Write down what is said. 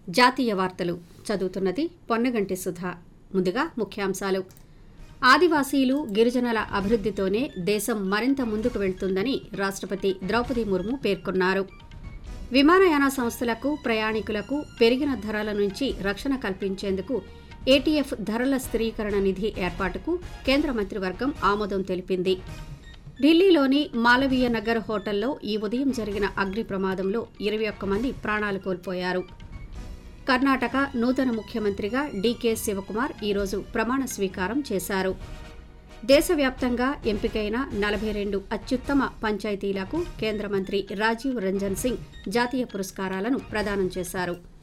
జాతీయ వార్తలు చదువుతున్నది పొన్నగంటి సుధా ముందుగా ముఖ్యాంశాలు ఆదివాసీలు గిరిజనుల అభివృద్ధితోనే దేశం మరింత ముందుకు వెళ్తుందని రాష్ట్రపతి ద్రౌపది ముర్ము పేర్కొన్నారు విమానయాన సంస్థలకు ప్రయాణికులకు పెరిగిన ధరల నుంచి రక్షణ కల్పించేందుకు ఏటీఎఫ్ ధరల స్థిరీకరణ నిధి ఏర్పాటుకు కేంద్ర మంత్రివర్గం ఆమోదం తెలిపింది ఢిల్లీలోని మాలవీయ నగర్ హోటల్లో ఈ ఉదయం జరిగిన అగ్ని ప్రమాదంలో ఇరవై ఒక్క మంది ప్రాణాలు కోల్పోయారు కర్ణాటక నూతన ముఖ్యమంత్రిగా డీకే శివకుమార్ ఈరోజు ప్రమాణ స్వీకారం చేశారు దేశవ్యాప్తంగా ఎంపికైన నలభై రెండు అత్యుత్తమ పంచాయతీలకు కేంద్ర మంత్రి రాజీవ్ రంజన్ సింగ్ జాతీయ పురస్కారాలను ప్రదానం చేశారు